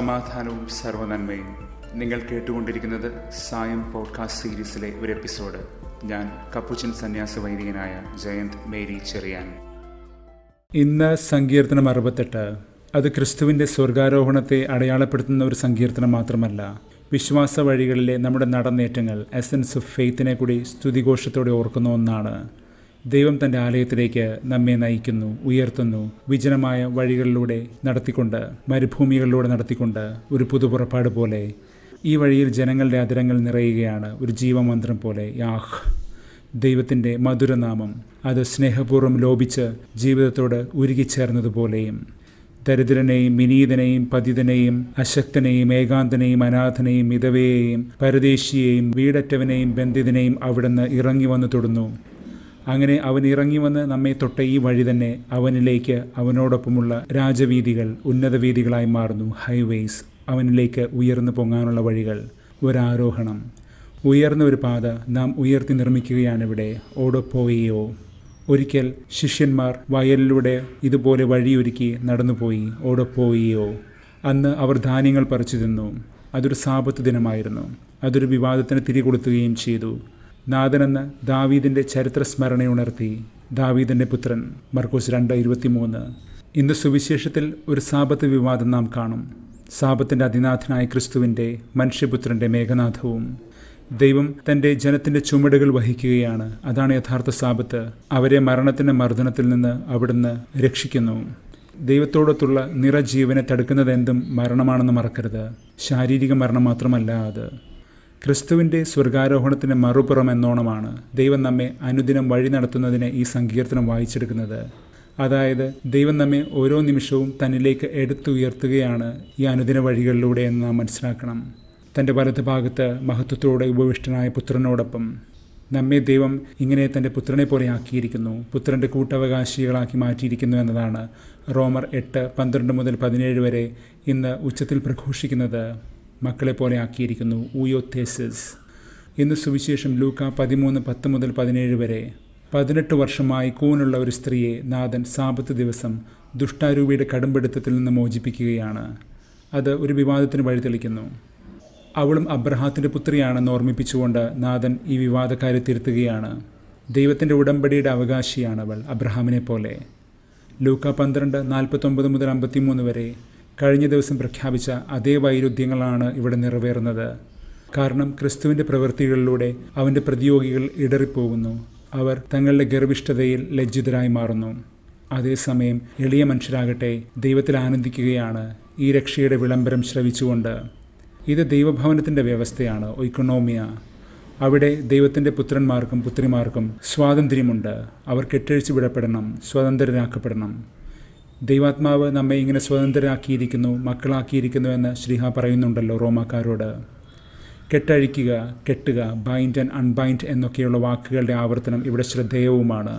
സമാധാനവും സർവനന്മയും നിങ്ങൾ കേട്ടുകൊണ്ടിരിക്കുന്നത് സായം പോഡ്കാസ്റ്റ് സീരീസിലെ ഒരു എപ്പിസോഡ് ഞാൻ കപ്പുച്ചൻ സന്യാസ വൈദികനായ ജയന്ത് മേരി ചെറിയാൻ ഇന്ന് സങ്കീർത്തനം അറുപത്തെട്ട് അത് ക്രിസ്തുവിൻ്റെ സ്വർഗാരോഹണത്തെ അടയാളപ്പെടുത്തുന്ന ഒരു സങ്കീർത്തനം മാത്രമല്ല വിശ്വാസ വഴികളിലെ നമ്മുടെ നടന്നേറ്റങ്ങൾ എസൻസ് ഓഫ് ഫെയ്ത്തിനെ കൂടി സ്തുതിഘോഷത്തോടെ ഓർക്കുന്ന ഒന്നാണ് ദൈവം തൻ്റെ ആലയത്തിലേക്ക് നമ്മെ നയിക്കുന്നു ഉയർത്തുന്നു വിജനമായ വഴികളിലൂടെ നടത്തിക്കൊണ്ട് മരുഭൂമികളിലൂടെ നടത്തിക്കൊണ്ട് ഒരു പുതുപുറപ്പാട് പോലെ ഈ വഴിയിൽ ജനങ്ങളുടെ അതിരങ്ങൾ നിറയുകയാണ് ഒരു ജീവമന്ത്രം പോലെ യാഹ് ദൈവത്തിൻ്റെ മധുരനാമം അത് സ്നേഹപൂർവ്വം ലോപിച്ച് ജീവിതത്തോട് ഉരുകിച്ചേർന്നതുപോലെയും ദരിദ്രനെയും വിനീതനെയും പതിതനെയും അശക്തനെയും ഏകാന്തനെയും അനാഥനെയും മിതവയെയും പരദേശിയെയും വീടറ്റവനെയും ബന്ധിതനെയും അവിടുന്ന് ഇറങ്ങി വന്നു തൊടുന്നു അങ്ങനെ അവൻ ഇറങ്ങി വന്ന് നമ്മെ തൊട്ട ഈ വഴി തന്നെ അവനിലേക്ക് അവനോടൊപ്പമുള്ള രാജവീതികൾ ഉന്നത വീതികളായി മാറുന്നു ഹൈവേസ് അവനിലേക്ക് ഉയർന്നു പൊങ്ങാനുള്ള വഴികൾ ഒരാരോഹണം ഉയർന്ന ഒരു പാത നാം ഉയർത്തി നിർമ്മിക്കുകയാണിവിടെ ഓടോപ്പോയിയോ ഒരിക്കൽ ശിഷ്യന്മാർ വയലിലൂടെ ഇതുപോലെ വഴിയൊരുക്കി നടന്നുപോയി ഓടോപ്പോയിയോ അന്ന് അവർ ധാന്യങ്ങൾ പറിച്ചു തിന്നു അതൊരു സാപത്ത് ദിനമായിരുന്നു അതൊരു വിവാദത്തിന് തിരികൊളുത്തുകയും ചെയ്തു നാഥനെന്ന് ദാവീദിൻ്റെ ചരിത്ര സ്മരണയുണർത്തി ദാവീദിൻ്റെ പുത്രൻ മർക്കോസ് രണ്ട് ഇരുപത്തിമൂന്ന് ഇന്ന് സുവിശേഷത്തിൽ ഒരു സാപത്ത് വിവാദം നാം കാണും സാപത്തിൻ്റെ അതിനാഥനായ ക്രിസ്തുവിൻ്റെ മനുഷ്യപുത്രൻ്റെ മേഘനാഥവും ദൈവം തൻ്റെ ജനത്തിൻ്റെ ചുമടുകൾ വഹിക്കുകയാണ് അതാണ് യഥാർത്ഥ സാപത്ത് അവരെ മരണത്തിൻ്റെ മർദ്ദനത്തിൽ നിന്ന് അവിടുന്ന് രക്ഷിക്കുന്നു ദൈവത്തോടൊത്തുള്ള നിറജീവനെ തടുക്കുന്നതെന്തും മരണമാണെന്ന് മറക്കരുത് ശാരീരിക മരണം മാത്രമല്ല അത് ക്രിസ്തുവിൻ്റെ സ്വർഗാരോഹണത്തിൻ്റെ മറുപുറം എന്നോണമാണ് ദൈവം നമ്മെ അനുദിനം വഴി നടത്തുന്നതിന് ഈ സങ്കീർത്തനം വായിച്ചെടുക്കുന്നത് അതായത് ദൈവം നമ്മെ ഓരോ നിമിഷവും തന്നിലേക്ക് എടുത്തുയർത്തുകയാണ് ഈ അനുദിന വഴികളിലൂടെ എന്ന് നാം മനസ്സിലാക്കണം തൻ്റെ വലത് ഭാഗത്ത് മഹത്വത്തോടെ ഉപവിഷ്ടനായ പുത്രനോടൊപ്പം നമ്മെ ദൈവം ഇങ്ങനെ തൻ്റെ പുത്രനെ പോലെ ആക്കിയിരിക്കുന്നു പുത്രൻ്റെ കൂട്ടവകാശികളാക്കി മാറ്റിയിരിക്കുന്നു എന്നതാണ് റോമർ എട്ട് പന്ത്രണ്ട് മുതൽ പതിനേഴ് വരെ ഇന്ന് ഉച്ചത്തിൽ പ്രഘോഷിക്കുന്നത് മക്കളെ പോലെ ആക്കിയിരിക്കുന്നു ഊയോത്തേസസ് ഇന്ന് സുവിശേഷം ലൂക്ക പതിമൂന്ന് പത്ത് മുതൽ പതിനേഴ് വരെ പതിനെട്ട് വർഷമായി കൂനുള്ള ഒരു സ്ത്രീയെ നാഥൻ സാപത്ത് ദിവസം ദുഷ്ടാരൂപിയുടെ കടുംപിടുത്തത്തിൽ നിന്ന് മോചിപ്പിക്കുകയാണ് അത് ഒരു വിവാദത്തിന് വഴിതെളിക്കുന്നു അവളും അബ്രഹാത്തിൻ്റെ പുത്രിയാണെന്ന് ഓർമ്മിപ്പിച്ചുകൊണ്ട് നാഥൻ ഈ വിവാദക്കാരെ തിരുത്തുകയാണ് ദൈവത്തിൻ്റെ ഉടമ്പടിയുടെ അവകാശിയാണ് അവൾ അബ്രഹാമിനെ പോലെ ലൂക്ക പന്ത്രണ്ട് നാൽപ്പത്തൊമ്പത് മുതൽ അമ്പത്തിമൂന്ന് വരെ കഴിഞ്ഞ ദിവസം പ്രഖ്യാപിച്ച അതേ വൈരുദ്ധ്യങ്ങളാണ് ഇവിടെ നിറവേറുന്നത് കാരണം ക്രിസ്തുവിൻ്റെ പ്രവൃത്തികളിലൂടെ അവൻ്റെ പ്രതിയോഗികൾ ഇടറിപ്പോകുന്നു അവർ തങ്ങളുടെ ഗർവിഷ്ഠതയിൽ ലജ്ജിതരായി മാറുന്നു അതേസമയം എളിയ മനുഷ്യരാകട്ടെ ദൈവത്തിൽ ആനന്ദിക്കുകയാണ് ഈ രക്ഷയുടെ വിളംബരം ശ്രവിച്ചുകൊണ്ട് ഇത് ദൈവഭവനത്തിൻ്റെ വ്യവസ്ഥയാണ് ഒയ്ക്കണോമിയ അവിടെ ദൈവത്തിൻ്റെ പുത്രന്മാർക്കും പുത്രിമാർക്കും സ്വാതന്ത്ര്യമുണ്ട് അവർ കെട്ടഴിച്ചു വിടപ്പെടണം സ്വതന്ത്രരാക്കപ്പെടണം ദൈവാത്മാവ് നമ്മെ ഇങ്ങനെ സ്വതന്ത്രരാക്കിയിരിക്കുന്നു മക്കളാക്കിയിരിക്കുന്നു എന്ന് ശ്രീഹ പറയുന്നുണ്ടല്ലോ റോമാക്കാരോട് കെട്ടഴിക്കുക കെട്ടുക ബൈൻഡ് ആൻഡ് അൺബൈൻഡ് എന്നൊക്കെയുള്ള വാക്കുകളുടെ ആവർത്തനം ഇവിടെ ശ്രദ്ധേയവുമാണ്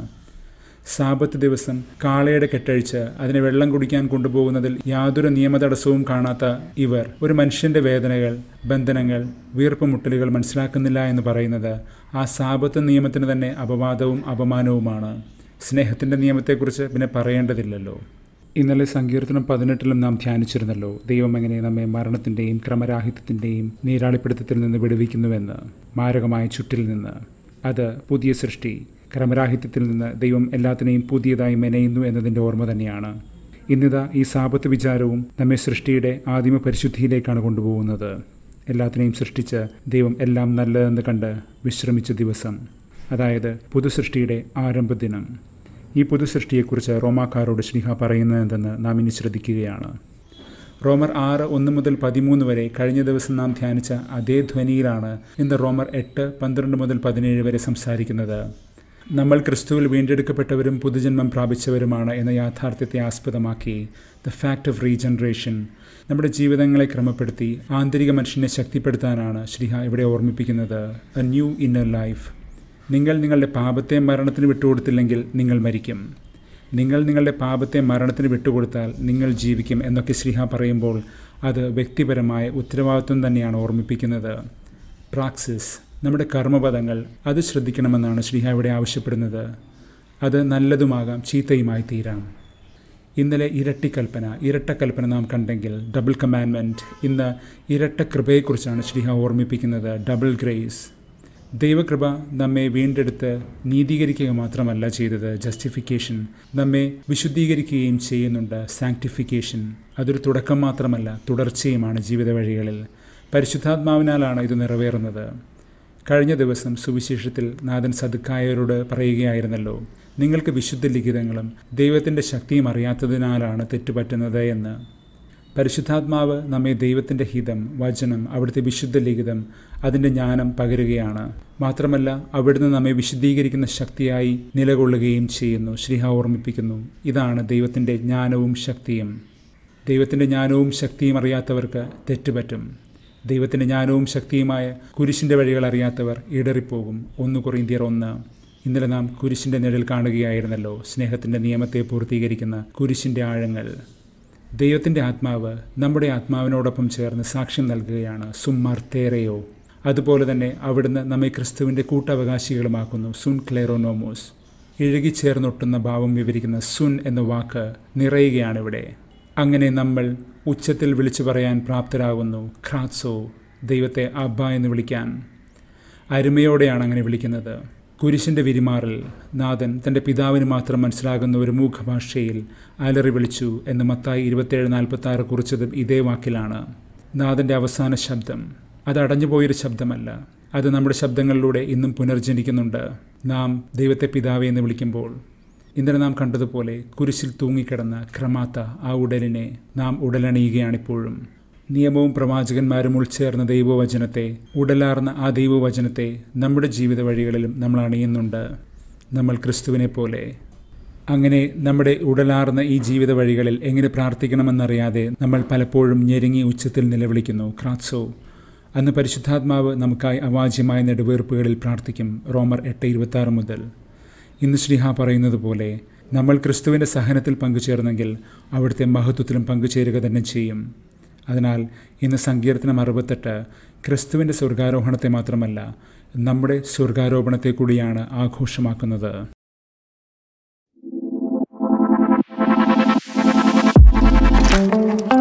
സാപത്ത് ദിവസം കാളയുടെ കെട്ടഴിച്ച് അതിനെ വെള്ളം കുടിക്കാൻ കൊണ്ടുപോകുന്നതിൽ യാതൊരു നിയമതടസ്സവും കാണാത്ത ഇവർ ഒരു മനുഷ്യൻ്റെ വേദനകൾ ബന്ധനങ്ങൾ വീർപ്പുമുട്ടലുകൾ മനസ്സിലാക്കുന്നില്ല എന്ന് പറയുന്നത് ആ സാപത്ത് നിയമത്തിന് തന്നെ അപവാദവും അപമാനവുമാണ് സ്നേഹത്തിൻ്റെ നിയമത്തെക്കുറിച്ച് പിന്നെ പറയേണ്ടതില്ലല്ലോ ഇന്നലെ സങ്കീർത്തനം പതിനെട്ടിലും നാം ധ്യാനിച്ചിരുന്നല്ലോ ദൈവം എങ്ങനെ നമ്മെ മരണത്തിൻ്റെയും ക്രമരാഹിത്യത്തിൻ്റെയും നീരാളിപ്പിടുത്തത്തിൽ നിന്ന് വിടുവിക്കുന്നുവെന്ന് മാരകമായ ചുറ്റിൽ നിന്ന് അത് പുതിയ സൃഷ്ടി ക്രമരാഹിത്യത്തിൽ നിന്ന് ദൈവം എല്ലാത്തിനെയും പുതിയതായി മെനയുന്നു എന്നതിൻ്റെ ഓർമ്മ തന്നെയാണ് ഇന്നിതാ ഈ സാപത്ത് വിചാരവും നമ്മെ സൃഷ്ടിയുടെ ആദിമ പരിശുദ്ധിയിലേക്കാണ് കൊണ്ടുപോകുന്നത് എല്ലാത്തിനെയും സൃഷ്ടിച്ച് ദൈവം എല്ലാം നല്ലതെന്ന് കണ്ട് വിശ്രമിച്ച ദിവസം അതായത് പുതുസൃഷ്ടിയുടെ ആരംഭദിനം ഈ പുതുസൃഷ്ടിയെക്കുറിച്ച് റോമാക്കാരോട് ശ്രീഹ പറയുന്നത് എന്തെന്ന് നാം ഇനി ശ്രദ്ധിക്കുകയാണ് റോമർ ആറ് ഒന്ന് മുതൽ പതിമൂന്ന് വരെ കഴിഞ്ഞ ദിവസം നാം ധ്യാനിച്ച അതേ ധ്വനിയിലാണ് ഇന്ന് റോമർ എട്ട് പന്ത്രണ്ട് മുതൽ പതിനേഴ് വരെ സംസാരിക്കുന്നത് നമ്മൾ ക്രിസ്തുവിൽ വീണ്ടെടുക്കപ്പെട്ടവരും പുതുജന്മം പ്രാപിച്ചവരുമാണ് എന്ന യാഥാർത്ഥ്യത്തെ ആസ്പദമാക്കി ദ ഫാക്ട് ഓഫ് റീജനറേഷൻ നമ്മുടെ ജീവിതങ്ങളെ ക്രമപ്പെടുത്തി ആന്തരിക മനുഷ്യനെ ശക്തിപ്പെടുത്താനാണ് ശ്രീഹ ഇവിടെ ഓർമ്മിപ്പിക്കുന്നത് എ ന്യൂ ഇന്നർ ലൈഫ് നിങ്ങൾ നിങ്ങളുടെ പാപത്തെ മരണത്തിന് വിട്ടുകൊടുത്തില്ലെങ്കിൽ നിങ്ങൾ മരിക്കും നിങ്ങൾ നിങ്ങളുടെ പാപത്തെ മരണത്തിന് വിട്ടുകൊടുത്താൽ നിങ്ങൾ ജീവിക്കും എന്നൊക്കെ ശ്രീഹ പറയുമ്പോൾ അത് വ്യക്തിപരമായ ഉത്തരവാദിത്വം തന്നെയാണ് ഓർമ്മിപ്പിക്കുന്നത് പ്രാക്സിസ് നമ്മുടെ കർമ്മപദങ്ങൾ അത് ശ്രദ്ധിക്കണമെന്നാണ് ശ്രീഹ ഇവിടെ ആവശ്യപ്പെടുന്നത് അത് നല്ലതുമാകാം ചീത്തയുമായി തീരാം ഇന്നലെ ഇരട്ടിക്കൽപ്പന ഇരട്ടക്കൽപ്പന നാം കണ്ടെങ്കിൽ ഡബിൾ കമാൻമെൻറ്റ് ഇന്ന് ഇരട്ട കൃപയെക്കുറിച്ചാണ് ശ്രീഹ ഓർമ്മിപ്പിക്കുന്നത് ഡബിൾ ഗ്രേസ് ദൈവകൃപ നമ്മെ വീണ്ടെടുത്ത് നീതീകരിക്കുക മാത്രമല്ല ചെയ്തത് ജസ്റ്റിഫിക്കേഷൻ നമ്മെ വിശുദ്ധീകരിക്കുകയും ചെയ്യുന്നുണ്ട് സാങ്ക്ടിഫിക്കേഷൻ അതൊരു തുടക്കം മാത്രമല്ല തുടർച്ചയുമാണ് ജീവിത വഴികളിൽ പരിശുദ്ധാത്മാവിനാലാണ് ഇത് നിറവേറുന്നത് കഴിഞ്ഞ ദിവസം സുവിശേഷത്തിൽ നാഥൻ സദുക്കായരോട് പറയുകയായിരുന്നല്ലോ നിങ്ങൾക്ക് വിശുദ്ധ ലിഖിതങ്ങളും ദൈവത്തിൻ്റെ ശക്തിയും അറിയാത്തതിനാലാണ് തെറ്റുപറ്റുന്നത് എന്ന് പരിശുദ്ധാത്മാവ് നമ്മെ ദൈവത്തിൻ്റെ ഹിതം വചനം അവിടുത്തെ വിശുദ്ധ ലിഖിതം അതിൻ്റെ ജ്ഞാനം പകരുകയാണ് മാത്രമല്ല അവിടുന്ന് നമ്മെ വിശുദ്ധീകരിക്കുന്ന ശക്തിയായി നിലകൊള്ളുകയും ചെയ്യുന്നു ശ്രീഹ ഓർമ്മിപ്പിക്കുന്നു ഇതാണ് ദൈവത്തിൻ്റെ ജ്ഞാനവും ശക്തിയും ദൈവത്തിൻ്റെ ജ്ഞാനവും ശക്തിയും അറിയാത്തവർക്ക് തെറ്റുപറ്റും ദൈവത്തിൻ്റെ ജ്ഞാനവും ശക്തിയുമായ കുരിശിൻ്റെ വഴികൾ അറിയാത്തവർ ഇടറിപ്പോകും ഒന്ന് കൊറിന്തിയർ ഒന്ന് ഇന്നലെ നാം കുരിശിൻ്റെ നിഴൽ കാണുകയായിരുന്നല്ലോ സ്നേഹത്തിൻ്റെ നിയമത്തെ പൂർത്തീകരിക്കുന്ന കുരിശിൻ്റെ ആഴങ്ങൾ ദൈവത്തിൻ്റെ ആത്മാവ് നമ്മുടെ ആത്മാവിനോടൊപ്പം ചേർന്ന് സാക്ഷ്യം നൽകുകയാണ് സുമർത്തേറയോ അതുപോലെ തന്നെ അവിടുന്ന് നമ്മെ ക്രിസ്തുവിൻ്റെ കൂട്ടവകാശികളുമാക്കുന്നു സുൻ ക്ലെറോനോമോസ് ഇഴുകിച്ചേർന്നൊട്ടുന്ന ഭാവം വിവരിക്കുന്ന സുൻ എന്ന വാക്ക് നിറയുകയാണിവിടെ അങ്ങനെ നമ്മൾ ഉച്ചത്തിൽ വിളിച്ചു പറയാൻ പ്രാപ്തരാകുന്നു ഖ്രാത്സോ ദൈവത്തെ അബ്ബ എന്ന് വിളിക്കാൻ അരുമയോടെയാണ് അങ്ങനെ വിളിക്കുന്നത് കുരിശിൻ്റെ വിരിമാറിൽ നാഥൻ തൻ്റെ പിതാവിന് മാത്രം മനസ്സിലാകുന്ന ഒരു മൂഖഭാഷയിൽ അലറി വിളിച്ചു എന്ന് മത്തായി ഇരുപത്തേഴ് നാൽപ്പത്തി ആറ് കുറിച്ചതും ഇതേ വാക്കിലാണ് നാഥൻ്റെ അവസാന ശബ്ദം അത് അടഞ്ഞുപോയൊരു ശബ്ദമല്ല അത് നമ്മുടെ ശബ്ദങ്ങളിലൂടെ ഇന്നും പുനർജനിക്കുന്നുണ്ട് നാം ദൈവത്തെ പിതാവെ എന്ന് വിളിക്കുമ്പോൾ ഇന്നലെ നാം കണ്ടതുപോലെ കുരിശിൽ തൂങ്ങിക്കിടന്ന ക്രമാത്ത ആ ഉടലിനെ നാം ഉടലണിയുകയാണിപ്പോഴും നിയമവും പ്രവാചകന്മാരും ഉൾച്ചേർന്ന ദൈവവചനത്തെ ഉടലാർന്ന ആ ദൈവവചനത്തെ നമ്മുടെ ജീവിത വഴികളിലും നമ്മൾ അണിയുന്നുണ്ട് നമ്മൾ ക്രിസ്തുവിനെ പോലെ അങ്ങനെ നമ്മുടെ ഉടലാർന്ന ഈ ജീവിത വഴികളിൽ എങ്ങനെ പ്രാർത്ഥിക്കണമെന്നറിയാതെ നമ്മൾ പലപ്പോഴും ഞെരുങ്ങി ഉച്ചത്തിൽ നിലവിളിക്കുന്നു ക്രാത്സോ അന്ന് പരിശുദ്ധാത്മാവ് നമുക്കായി അവാജ്യമായ നെടുവീർപ്പുകളിൽ പ്രാർത്ഥിക്കും റോമർ എട്ട് ഇരുപത്തി ആറ് മുതൽ ഇന്ന് ശ്രീഹ പറയുന്നത് പോലെ നമ്മൾ ക്രിസ്തുവിൻ്റെ സഹനത്തിൽ പങ്കുചേർന്നെങ്കിൽ അവിടുത്തെ മഹത്വത്തിലും പങ്കുചേരുക തന്നെ ചെയ്യും അതിനാൽ ഇന്ന് സങ്കീർത്തനം അറുപത്തെട്ട് ക്രിസ്തുവിൻ്റെ സ്വർഗാരോഹണത്തെ മാത്രമല്ല നമ്മുടെ സ്വർഗാരോപണത്തെ കൂടിയാണ് ആഘോഷമാക്കുന്നത് thank you